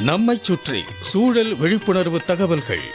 நம்மைச் சுற்றி சூழல் விழிப்புணர்வு தகவல்கள்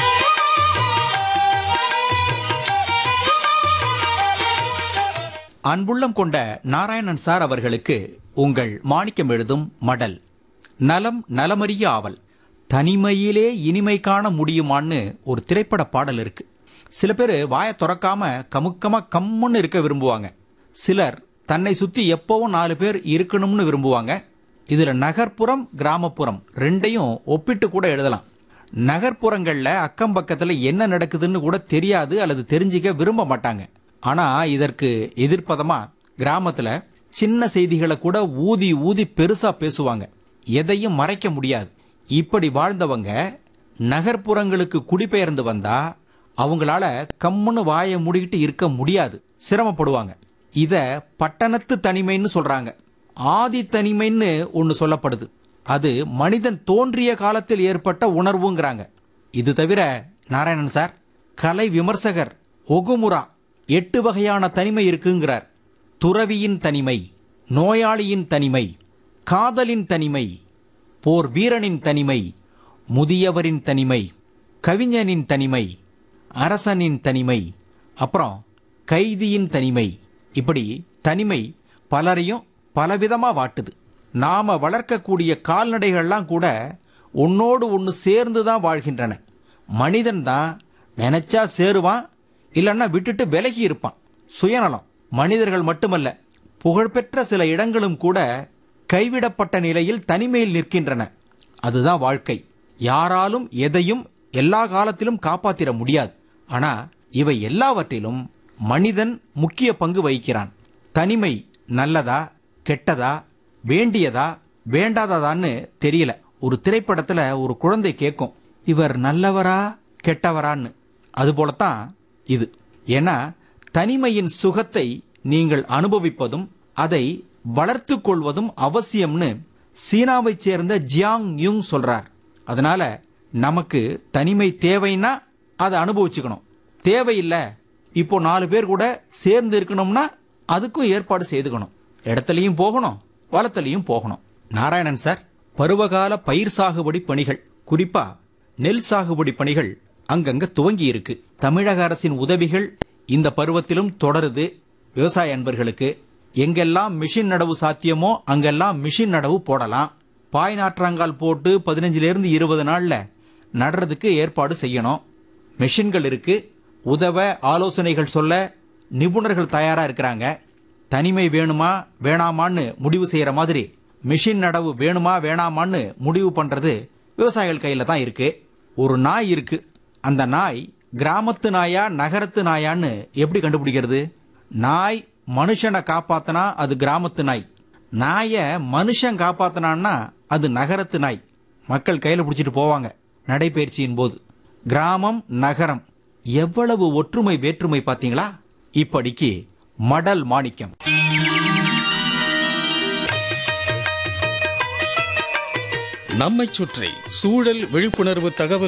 அன்புள்ளம் கொண்ட நாராயணன் சார் அவர்களுக்கு உங்கள் மாணிக்கம் எழுதும் மடல் நலம் நலமறிய ஆவல் தனிமையிலே இனிமை காண முடியுமான்னு ஒரு திரைப்பட பாடல் இருக்கு சில பேர் வாயை திறக்காம கமுக்கமா கம்முன்னு இருக்க விரும்புவாங்க சிலர் தன்னை சுத்தி எப்பவும் நாலு பேர் இருக்கணும்னு விரும்புவாங்க இதுல நகர்ப்புறம் கிராமப்புறம் ரெண்டையும் ஒப்பிட்டு கூட எழுதலாம் நகர்ப்புறங்கள்ல அக்கம் பக்கத்துல என்ன நடக்குதுன்னு கூட தெரியாது அல்லது தெரிஞ்சுக்க விரும்ப மாட்டாங்க ஆனா இதற்கு எதிர்ப்பதமா கிராமத்துல சின்ன செய்திகளை கூட ஊதி ஊதி பெருசா பேசுவாங்க எதையும் மறைக்க முடியாது இப்படி வாழ்ந்தவங்க நகர்ப்புறங்களுக்கு குடிபெயர்ந்து வந்தா அவங்களால கம்முன்னு வாயை மூடிக்கிட்டு இருக்க முடியாது சிரமப்படுவாங்க இத பட்டணத்து தனிமைன்னு சொல்றாங்க ஆதி தனிமைன்னு ஒன்னு சொல்லப்படுது அது மனிதன் தோன்றிய காலத்தில் ஏற்பட்ட உணர்வுங்கிறாங்க இது தவிர நாராயணன் சார் கலை விமர்சகர் ஒகுமுரா எட்டு வகையான தனிமை இருக்குங்கிறார் துறவியின் தனிமை நோயாளியின் தனிமை காதலின் தனிமை போர் வீரனின் தனிமை முதியவரின் தனிமை கவிஞனின் தனிமை அரசனின் தனிமை அப்புறம் கைதியின் தனிமை இப்படி தனிமை பலரையும் பலவிதமா வாட்டுது நாம வளர்க்கக்கூடிய கால்நடைகள்லாம் கூட ஒன்னோடு ஒன்று சேர்ந்து தான் வாழ்கின்றன மனிதன் தான் நினைச்சா சேருவான் இல்லைன்னா விட்டுட்டு விலகி இருப்பான் சுயநலம் மனிதர்கள் மட்டுமல்ல புகழ்பெற்ற சில இடங்களும் கூட கைவிடப்பட்ட நிலையில் தனிமையில் நிற்கின்றன அதுதான் வாழ்க்கை யாராலும் எதையும் எல்லா காலத்திலும் காப்பாத்திர முடியாது ஆனா இவை எல்லாவற்றிலும் மனிதன் முக்கிய பங்கு வகிக்கிறான் தனிமை நல்லதா கெட்டதா வேண்டியதா வேண்டாததான்னு தெரியல ஒரு திரைப்படத்துல ஒரு குழந்தை கேட்கும் இவர் நல்லவரா கெட்டவரான்னு அது போலத்தான் இது ஏன்னா தனிமையின் சுகத்தை நீங்கள் அனுபவிப்பதும் அதை வளர்த்து கொள்வதும் அவசியம்னு சீனாவைச் சேர்ந்த ஜியாங் யுங் சொல்றார் அதனால நமக்கு தனிமை தேவைன்னா அதை அனுபவிச்சுக்கணும் தேவையில்லை இப்போ நாலு பேர் கூட சேர்ந்து இருக்கணும்னா அதுக்கும் ஏற்பாடு செய்துக்கணும் இடத்துலையும் போகணும் வளத்துலையும் போகணும் நாராயணன் சார் பருவகால பயிர் சாகுபடி பணிகள் குறிப்பா நெல் சாகுபடி பணிகள் அங்கங்க துவங்கி இருக்கு தமிழக அரசின் உதவிகள் இந்த பருவத்திலும் தொடருது விவசாய அன்பர்களுக்கு எங்கெல்லாம் மிஷின் நடவு சாத்தியமோ அங்கெல்லாம் மிஷின் நடவு போடலாம் பாய் நாற்றாங்கால் போட்டு பதினஞ்சுல இருந்து இருபது நாள்ல நடுறதுக்கு ஏற்பாடு செய்யணும் மெஷின்கள் இருக்கு உதவ ஆலோசனைகள் சொல்ல நிபுணர்கள் தயாரா இருக்கிறாங்க தனிமை வேணுமா வேணாமான்னு முடிவு செய்யற மாதிரி மிஷின் நடவு வேணுமா வேணாமான்னு முடிவு பண்றது விவசாயிகள் கையில தான் இருக்கு ஒரு நாய் இருக்கு அந்த நாய் கிராமத்து நாயா நகரத்து நாயான்னு எப்படி கண்டுபிடிக்கிறது நாய் மனுஷனை காப்பாத்தினா அது கிராமத்து நாய் நாயை மனுஷன் காப்பாத்தினான்னா அது நகரத்து நாய் மக்கள் கையில பிடிச்சிட்டு போவாங்க நடைபயிற்சியின் போது கிராமம் நகரம் எவ்வளவு ஒற்றுமை வேற்றுமை பாத்தீங்களா இப்படிக்கு மடல் மாணிக்கம் நம்மைச் சுற்றி சூழல் விழிப்புணர்வு தகவல்